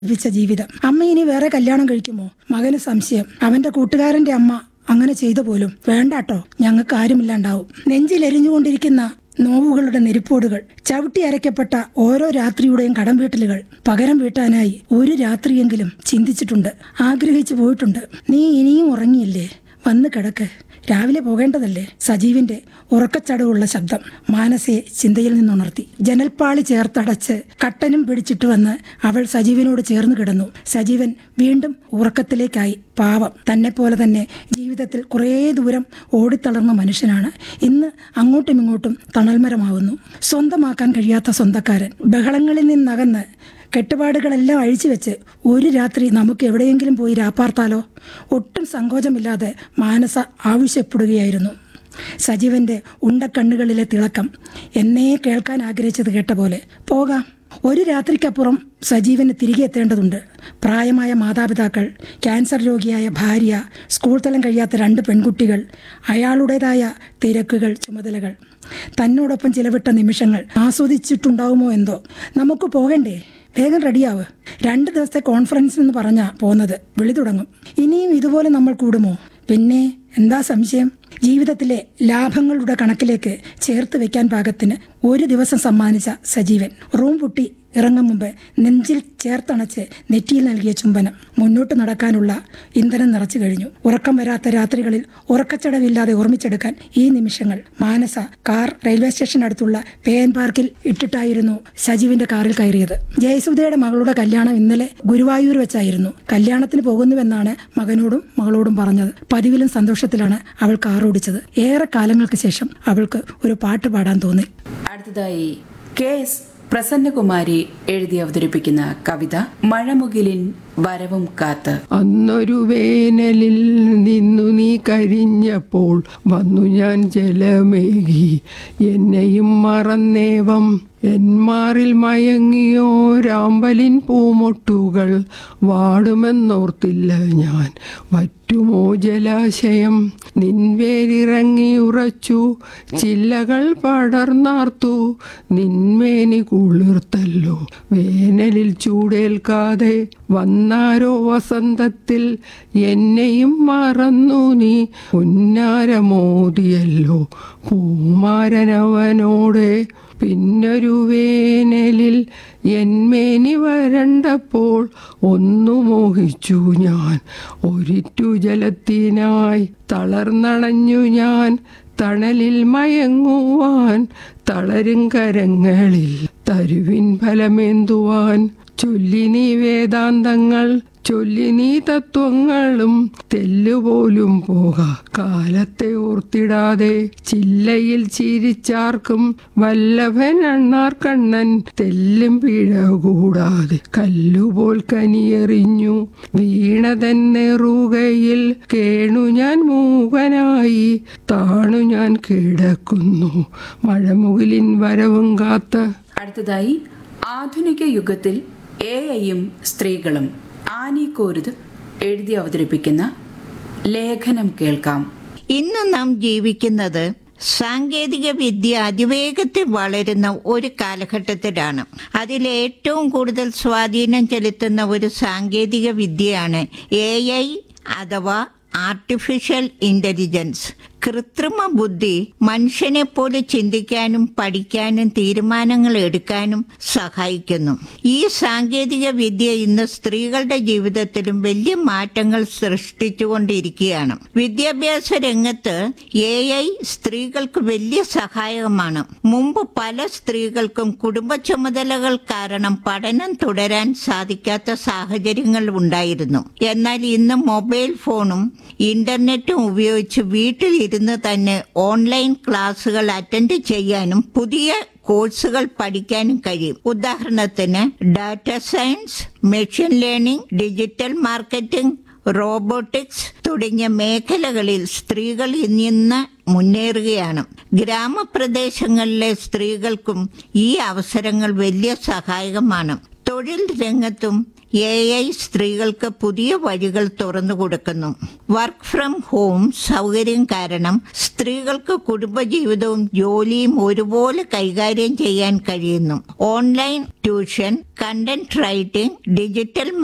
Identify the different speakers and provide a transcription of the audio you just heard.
Speaker 1: ജീവിച്ച ജീവിതം അമ്മ ഇനി വേറെ കല്യാണം കഴിക്കുമോ മകന് സംശയം അവന്റെ കൂട്ടുകാരന്റെ അമ്മ അങ്ങനെ ചെയ്തു പോലും വേണ്ടാട്ടോ ഞങ്ങൾക്ക് ആരുമില്ലാണ്ടാവും നെഞ്ചിലെരിഞ്ഞുകൊണ്ടിരിക്കുന്ന നോവുകളുടെ നെരിപ്പോടുകൾ ചവിട്ടി അരയ്ക്കപ്പെട്ട ഓരോ രാത്രിയുടെയും കടം വീട്ടലുകൾ പകരം വീട്ടാനായി ഒരു രാത്രിയെങ്കിലും ചിന്തിച്ചിട്ടുണ്ട് ആഗ്രഹിച്ചു പോയിട്ടുണ്ട് നീ ഇനിയും ഉറങ്ങിയില്ലേ വന്ന് കിടക്ക് രാവിലെ പോകേണ്ടതല്ലേ സജീവിന്റെ ഉറക്കച്ചടവുള്ള ശബ്ദം മാനസയെ ചിന്തയിൽ നിന്നുണർത്തി ജനൽപ്പാളി ചേർത്തടച്ച് കട്ടനും പിടിച്ചിട്ട് വന്ന് അവൾ സജീവനോട് ചേർന്ന് കിടന്നു സജീവൻ വീണ്ടും ഉറക്കത്തിലേക്കായി പാവം തന്നെ പോലെ തന്നെ ജീവിതത്തിൽ കുറേ ദൂരം ഓടിത്തളർന്ന മനുഷ്യനാണ് ഇന്ന് അങ്ങോട്ടും ഇങ്ങോട്ടും തണൽമരമാവുന്നു സ്വന്തമാക്കാൻ കഴിയാത്ത സ്വന്തക്കാരൻ ബഹളങ്ങളിൽ നിന്നകന്ന് കെട്ടുപാടുകളെല്ലാം അഴിച്ചു വെച്ച് ഒരു രാത്രി നമുക്ക് എവിടെയെങ്കിലും പോയി രാപ്പാർത്താലോ ഒട്ടും സങ്കോചമില്ലാതെ മാനസ ആവശ്യപ്പെടുകയായിരുന്നു സജീവന്റെ ഉണ്ടക്കണ്ണുകളിലെ തിളക്കം എന്നേ കേൾക്കാൻ ആഗ്രഹിച്ചത് കേട്ട പോലെ പോകാം ഒരു രാത്രിക്കപ്പുറം സജീവന് തിരികെ എത്തേണ്ടതുണ്ട് പ്രായമായ മാതാപിതാക്കൾ ക്യാൻസർ രോഗിയായ ഭാര്യ സ്കൂൾ തലം കഴിയാത്ത രണ്ട് പെൺകുട്ടികൾ അയാളുടേതായ തിരക്കുകൾ ചുമതലകൾ തന്നോടൊപ്പം ചിലവിട്ട നിമിഷങ്ങൾ ആസ്വദിച്ചിട്ടുണ്ടാവുമോ എന്തോ നമുക്ക് പോകണ്ടേ വേഗം റെഡിയാവ് രണ്ട് ദിവസത്തെ കോൺഫറൻസ് എന്ന് പറഞ്ഞാ പോന്നത് വിളി തുടങ്ങും ഇനിയും ഇതുപോലെ നമ്മൾ കൂടുമോ പിന്നെ എന്താ സംശയം ജീവിതത്തിലെ ലാഭങ്ങളുടെ കണക്കിലേക്ക് ചേർത്ത് വെക്കാൻ പാകത്തിന് ഒരു ദിവസം സമ്മാനിച്ച സജീവൻ റൂം പൊട്ടി ഇറങ്ങും മുമ്പ് നെഞ്ചിൽ ചേർത്തണച്ച് നെറ്റിയിൽ നൽകിയ ചുംബനം മുന്നോട്ട് നടക്കാനുള്ള ഇന്ധനം നിറച്ചു കഴിഞ്ഞു ഉറക്കം വരാത്ത രാത്രികളിൽ ഉറക്കച്ചടവില്ലാതെ ഓർമ്മിച്ചെടുക്കാൻ ഈ നിമിഷങ്ങൾ മാനസ കാർ റെയിൽവേ സ്റ്റേഷൻ അടുത്തുള്ള പേൻ പാർക്കിൽ ഇട്ടിട്ടായിരുന്നു സജീവിന്റെ കാറിൽ കയറിയത് ജയസുധയുടെ മകളുടെ കല്യാണം ഇന്നലെ ഗുരുവായൂർ വെച്ചായിരുന്നു കല്യാണത്തിന് പോകുന്നുവെന്നാണ് മകനോടും മകളോടും പറഞ്ഞത് പതിവിലും സന്തോഷത്തിലാണ് അവൾ കാർ ഓടിച്ചത് ഏറെ കാലങ്ങൾക്ക് ശേഷം അവൾക്ക് ഒരു പാട്ട് പാടാൻ തോന്നി
Speaker 2: അടുത്തതായി കെ എസ് പ്രസന്നകുമാരി എഴുതി അവതരിപ്പിക്കുന്ന കവിത മഴമുകിലിൻ വരവും കാത്ത്
Speaker 3: അന്നൊരു വേനലിൽ നിന്നു നീ കരിഞ്ഞപ്പോൾ വന്നു ഞാൻ ജലമേകി എന്നെയും മറന്നേവം എന്മാറിൽ മയങ്ങിയോ രാമ്പലിൻ പൂമൊട്ടുകൾ വാടുമെന്നോർത്തില്ല ഞാൻ വറ്റുമോ ജലാശയം നിൻവേരിറങ്ങി ഉറച്ചു ചില്ലകൾ പടർന്നാർത്തു നിന്മേനി കുളിർത്തല്ലോ വേനലിൽ ചൂടേൽക്കാതെ വന്നാരോ വസന്തത്തിൽ എന്നെയും മറന്നു നീ ഉന്നാരമോദിയല്ലോ പൂമാരനവനോടെ പിന്നൊരു വേനലിൽ എന്മേനി വരണ്ടപ്പോൾ ഒന്നു മോഹിച്ചു ഞാൻ ഒരിറ്റു ജലത്തിനായി തളർന്നണഞ്ഞു ഞാൻ തണലിൽ മയങ്ങുവാൻ തളരും കരങ്ങളിൽ തരുവിൻ ഫലമേന്തുവാൻ ചൊല്ലി നീ വേദാന്തങ്ങൾ ചൊല്ലി നീ തത്വങ്ങളും തെല്ലുപോലും പോക കാലത്തെ ഓർത്തിടാതെ ചില്ലയിൽ ചിരിച്ചാർക്കും വല്ലഭൻ അണ്ണാർക്കണ്ണൻ തെല്ലും പിഴ കൂടാതെ കല്ലുപോൽ കനിയെറിഞ്ഞു വീണതൻ നെറുകയിൽ കേണു ഞാൻ മൂകനായി താണു ഞാൻ കിടക്കുന്നു മഴമുകിലിൻ വരവും കാത്ത്
Speaker 2: അടുത്തതായി ആധുനിക യുഗത്തിൽ എ ഐയും സ്ത്രീകളും ആനി കോരുത് എഴുതി അവതരിപ്പിക്കുന്ന ലേഖനം കേൾക്കാം
Speaker 4: ഇന്ന് നാം ജീവിക്കുന്നത് സാങ്കേതിക വിദ്യ അതിവേഗത്തിൽ വളരുന്ന ഒരു കാലഘട്ടത്തിലാണ് അതിൽ ഏറ്റവും കൂടുതൽ സ്വാധീനം ചെലുത്തുന്ന ഒരു സാങ്കേതിക വിദ്യയാണ് എ ഐ അഥവാ ആർട്ടിഫിഷ്യൽ ഇന്റലിജൻസ് കൃത്രിമ ബുദ്ധി മനുഷ്യനെ പോലെ ചിന്തിക്കാനും പഠിക്കാനും തീരുമാനങ്ങൾ എടുക്കാനും സഹായിക്കുന്നു ഈ സാങ്കേതിക വിദ്യ ഇന്ന് സ്ത്രീകളുടെ ജീവിതത്തിലും വലിയ മാറ്റങ്ങൾ സൃഷ്ടിച്ചുകൊണ്ടിരിക്കുകയാണ് വിദ്യാഭ്യാസ രംഗത്ത് എ ഐ സ്ത്രീകൾക്ക് വലിയ സഹായകമാണ് മുമ്പ് പല സ്ത്രീകൾക്കും കുടുംബ ചുമതലകൾ കാരണം പഠനം തുടരാൻ സാധിക്കാത്ത സാഹചര്യങ്ങൾ ഉണ്ടായിരുന്നു എന്നാൽ ഇന്ന് മൊബൈൽ ഫോണും ഇന്റർനെറ്റും ഉപയോഗിച്ച് വീട്ടിൽ ഇരുന്ന് തന്നെ ഓൺലൈൻ ക്ലാസുകൾ അറ്റൻഡ് ചെയ്യാനും പുതിയ കോഴ്സുകൾ പഠിക്കാനും കഴിയും ഉദാഹരണത്തിന് data science machine learning digital marketing robotics തുടങ്ങിയ മേഖലകളിൽ സ്ത്രീകൾ ഇന്ന് മുന്നേറുകയാണ് ഗ്രാമപ്രദേശങ്ങളിലെ സ്ത്രീകൾക്കും ഈ അവസരങ്ങൾ വലിയ സഹായകമാണ് തൊഴിൽ രംഗത്തും എ ഐ സ്ത്രീകൾക്ക് പുതിയ വഴികൾ തുറന്നു കൊടുക്കുന്നു വർക്ക് ഫ്രം ഹോം സൗകര്യം കാരണം സ്ത്രീകൾക്ക് കുടുംബജീവിതവും ജോലിയും ഒരുപോലെ കൈകാര്യം ചെയ്യാൻ കഴിയുന്നു online tuition content writing digital